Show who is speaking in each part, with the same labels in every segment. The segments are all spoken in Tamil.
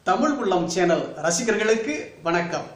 Speaker 1: தமிழ் உள்ளம் சேனல் ரசிகர்களுக்கு வணக்கம்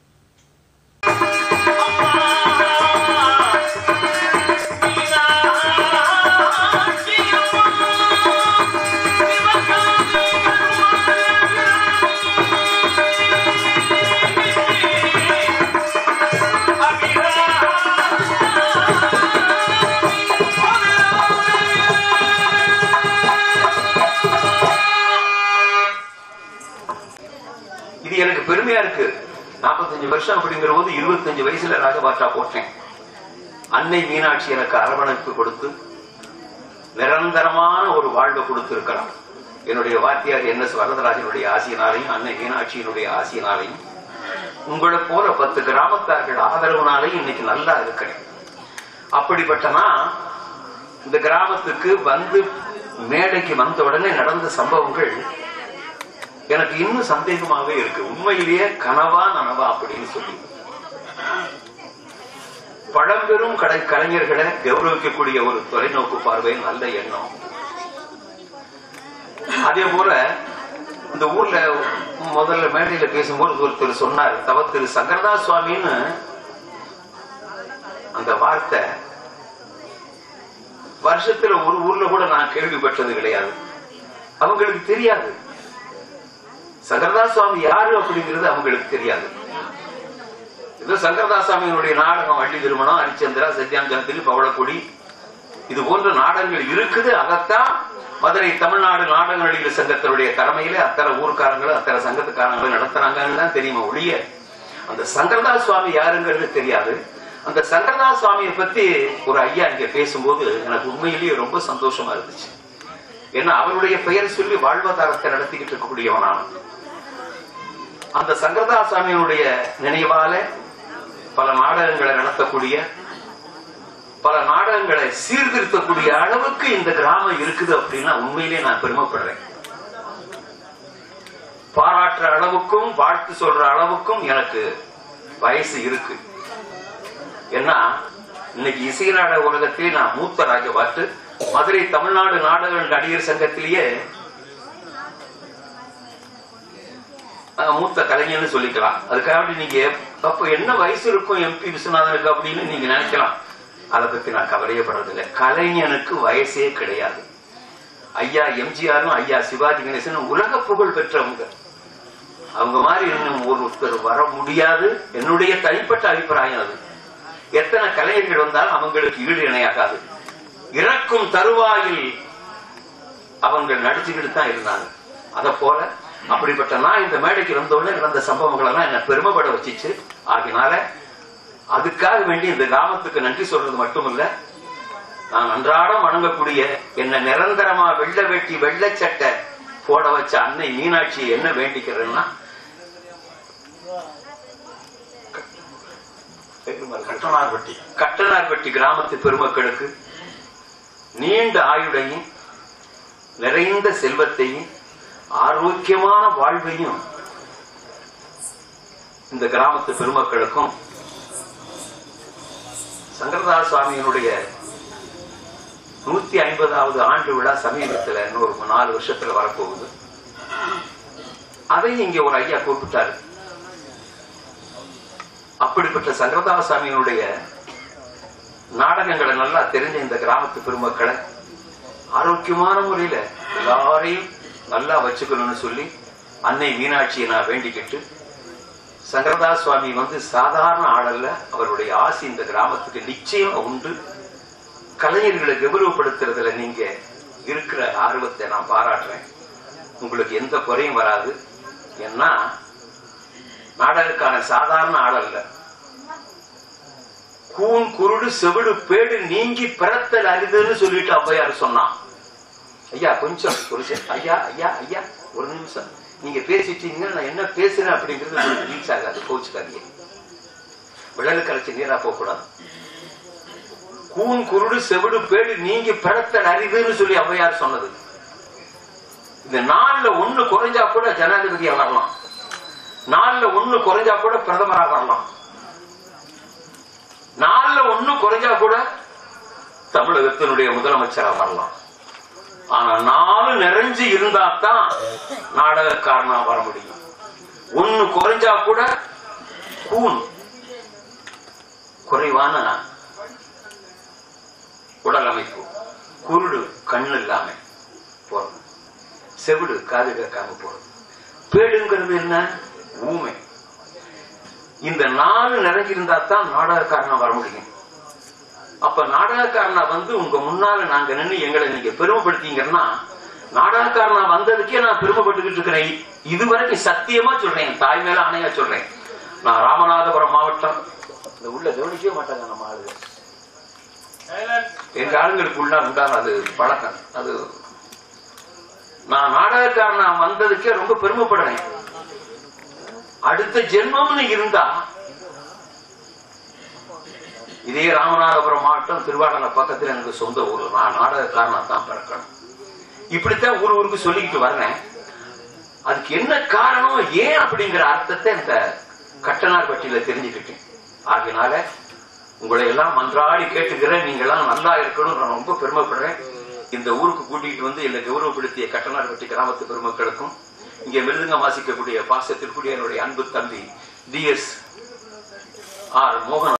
Speaker 2: இது எனக்கு பெருமையா இருக்கு 45 வருஷம் அப்படிங்கிற போது இருபத்தஞ்சு வயசுல ராஜபாட்டா போட்டேன் அன்னை மீனாட்சி எனக்கு அரவணைப்பு கொடுத்து நிரந்தரமான ஒரு வாழ்வை கொடுத்திருக்கிறார் என்னுடைய வாத்தியார் என் எஸ் வரதராஜனுடைய ஆசியினாலையும் அன்னை மீனாட்சியினுடைய ஆசியினாலையும் உங்களை போல பத்து கிராமத்தார்கள் ஆதரவுனாலையும் இன்னைக்கு நல்லா இருக்கிறேன் அப்படிப்பட்ட நான் இந்த கிராமத்துக்கு வந்து மேடைக்கு வந்த உடனே நடந்த சம்பவங்கள் எனக்கு இன்னும் சந்தேகமாவே இருக்கு உண்மையிலேயே கனவா நனவா அப்படின்னு சொல்லி பழம்பெரும் கடை கலைஞர்களை கௌரவிக்கக்கூடிய ஒரு தொலைநோக்கு பார்வை நல்ல எண்ணம் அதே போல இந்த ஊர்ல முதல்ல மேடையில பேசும்போது ஒருத்தர் சொன்னார் தவ திரு சங்கரதா சுவாமின்னு அந்த வார்த்தை வருஷத்துல ஒரு ஊர்ல கூட நான் கேள்விப்பட்டது கிடையாது அவங்களுக்கு தெரியாது சங்கரதா சுவாமி யாரு அப்படிங்கிறது அவங்களுக்கு தெரியாது இது சங்கரதா சுவாமியினுடைய நாடகம் வள்ளி திருமணம் ஹரிச்சந்திரா சத்யாஞ்சலத்தில் பவளக்குடி இது போன்ற நாடகங்கள் இருக்குது அதைத்தான் மதுரை தமிழ்நாடு நாடக நடிகர் சங்கத்தினுடைய தலைமையில அத்தனை ஊர்க்காரங்களும் அத்தனை சங்கத்துக்காரங்களும் நடத்துறாங்கன்னு தான் தெரியுமா ஒழிய அந்த சங்கரதா சுவாமி யாருங்கிறது தெரியாது அந்த சங்கரதா சுவாமியை பத்தி ஒரு ஐயா இங்க பேசும்போது எனக்கு உண்மையிலேயே ரொம்ப சந்தோஷமா இருந்துச்சு ஏன்னா அவருடைய பெயர் சொல்லி வாழ்வாதாரத்தை நடத்திக்கிட்டு இருக்கக்கூடியவனான அந்த சங்கரதா சுவாமியினுடைய நினைவால பல நாடகங்களை நடத்தக்கூடிய பல நாடகங்களை சீர்திருத்தக்கூடிய அளவுக்கு இந்த கிராமம் இருக்குது அப்படின்னா உண்மையிலேயே நான் பெருமைப்படுறேன் பாராட்டுற அளவுக்கும் வாழ்த்து சொல்ற அளவுக்கும் எனக்கு வயசு இருக்கு ஏன்னா இன்னைக்கு இசை நாடக உலகத்திலே நான் மூத்த ராஜபாட்டு மதுரை தமிழ்நாடு நாடக நடிகர் சங்கத்திலேயே அஹ், மூத்த கலைஞர்னு சொல்லிக்கலாம் அதுக்காக நீங்க அப்ப என்ன வயசு இருக்கும் எம்பி விஸ்வநாதனுக்கு அப்படின்னு நீங்க நினைக்கலாம் அதை பத்தி நான் கவலையப்படுறதில்லை கலைஞனுக்கு வயசே கிடையாது ஐயா எம்ஜிஆரும் ஐயா சிவாஜி கணேசனும் உலக புகழ் பெற்றவங்க அவங்க மாதிரி இன்னும் ஒருத்தர் வர முடியாது என்னுடைய தனிப்பட்ட அபிப்பிராயம் அது எத்தனை கலைஞர்கள் வந்தாலும் அவங்களுக்கு ஈடு இணையாகாது இறக்கும் தருவாயில் அவங்க நடிச்சுக்கிட்டு தான் இருந்தாங்க அத போல அப்படிப்பட்ட நான் இந்த மேடைக்கு வந்தோடனே நடந்த சம்பவங்கள் எல்லாம் என்ன பெருமைப்பட வச்சிச்சு ஆகினால அதுக்காக வேண்டி இந்த கிராமத்துக்கு நன்றி சொல்றது மட்டுமல்ல நான் அன்றாடம் வணங்கக்கூடிய என்ன நிரந்தரமா வெள்ள வெட்டி வெள்ளை சட்டை போட வச்ச அன்னை மீனாட்சி என்ன வேண்டிக்கிறேன்னா
Speaker 3: கட்டணார்பட்டி
Speaker 2: கட்டணார்பட்டி கிராமத்து பெருமக்களுக்கு நீண்ட ஆயுடையும் நிறைந்த செல்வத்தையும் ஆரோக்கியமான வாழ்வையும் இந்த கிராமத்து பெருமக்களுக்கும் சங்கரதாஸ் சுவாமியினுடைய நூத்தி ஐம்பதாவது ஆண்டு விழா சமீபத்துல இன்னொரு நாலு வருஷத்துல வரப்போகுது அதை இங்க ஒரு ஐயா கூப்பிட்டாரு அப்படிப்பட்ட சங்கரதாஸ் சுவாமியினுடைய நாடகங்களை நல்லா தெரிஞ்ச இந்த கிராமத்து பெருமக்களை ஆரோக்கியமான முறையில எல்லாரையும் நல்லா வச்சுக்கணும்னு சொல்லி அன்னை மீனாட்சியை நான் வேண்டிக்கிட்டு சங்கரதாஸ் சுவாமி வந்து சாதாரண ஆளல்ல அவருடைய ஆசி இந்த கிராமத்துக்கு நிச்சயம் உண்டு கலைஞர்களை கௌரவப்படுத்துறதுல நீங்க இருக்கிற ஆர்வத்தை நான் பாராட்டுறேன் உங்களுக்கு எந்த குறையும் வராது ஏன்னா நாடகக்கான சாதாரண ஆளல்ல கூன் குருடு செவிடு பேடு நீங்கி பிறத்தல் அரிதுன்னு சொல்லிட்டு ஔவையார் சொன்னான் ஐயா கொஞ்சம் ஒரு செ- ஐயா ஐயா ஐயா ஒரு நிமிஷம் நீங்க பேசிட்டீங்க நான் என்ன பேசுறேன் அப்படிங்கிறது உங்களுக்கு ரீச் ஆகாது கோச்சுக்காதீங்க விழலுக்கு அரைச்சி நீரா போக கூடாது கூன் குருடு செவிடு பேடு நீங்கி பிறத்தல் அரிதுன்னு சொல்லி ஔவையார் சொன்னது இந்த நாலுல ஒண்ணு குறைஞ்சா கூட ஜனாதிபதியா வரலாம் நாலுல ஒண்ணு குறைஞ்சா கூட பிரதமரா வரலாம் நாலுல ஒண்ணு குறைஞ்சா கூட தமிழகத்தினுடைய முதலமைச்சரா வரலாம் ஆனா நாலு நிறைஞ்சு இருந்தா தான் நாடகக்காரனா வர முடியும் ஒண்ணு குறைஞ்சா கூட கூன் குறைவான உடல் அமைப்பு குருடு கண்ணு இல்லாம போறது செவிடு காது கேட்காம போறது பேடுங்கிறது என்ன ஊமை இந்த நாலு நிறைஞ்சிருந்தா தான் நாடகக்காரனா வர முடியும் அப்ப நாடகக்காரனா வந்து உங்க முன்னால நாங்க நின்று எங்களை நீங்க பெருமைப்படுத்தீங்கன்னா நாடகக்காரனா வந்ததுக்கே நான் பெருமைப்பட்டுக்கிட்டு இருக்கிறேன் இதுவரைக்கும் சத்தியமா சொல்றேன் என் தாய் மேல ஆணையா சொல்றேன் நான் ராமநாதபுரம் மாவட்டம் இந்த உள்ள கவனிக்கவே மாட்டாங்க நம்ம ஆளுங்க எங்க ஆளுங்களுக்கு உள்ள உண்டான அது பழக்கம் அது நான் நாடகக்காரனா வந்ததுக்கே ரொம்ப பெருமைப்படுறேன் அடுத்த ஜென்மம்னு இருந்தா இதே ராமநாதபுரம் மாவட்டம் திருவாடனை பக்கத்துல எனக்கு சொந்த ஊர் நான் நாடகக்காரனா தான் பிறக்கணும் இப்படித்தான் ஊர் ஊருக்கு சொல்லிக்கிட்டு வர்றேன் அதுக்கு என்ன காரணம் ஏன் அப்படிங்கிற அர்த்தத்தை இந்த கட்டணார்பட்டியில தெரிஞ்சுக்கிட்டேன் ஆகினால உங்களை எல்லாம் மன்றாடி கேட்டுக்கிறேன் நீங்க எல்லாம் நல்லா இருக்கணும் நான் ரொம்ப பெருமைப்படுறேன் இந்த ஊருக்கு கூட்டிகிட்டு வந்து என்னை கௌரவப்படுத்திய கட்டணார்பட்டி கிராமத்து பெருமக்களுக்கும் இங்க மிருதுங்க வாசிக்கக்கூடிய பாசத்திற்குரிய என்னுடைய அன்பு தம்பி டி எஸ் ஆர் மோகன்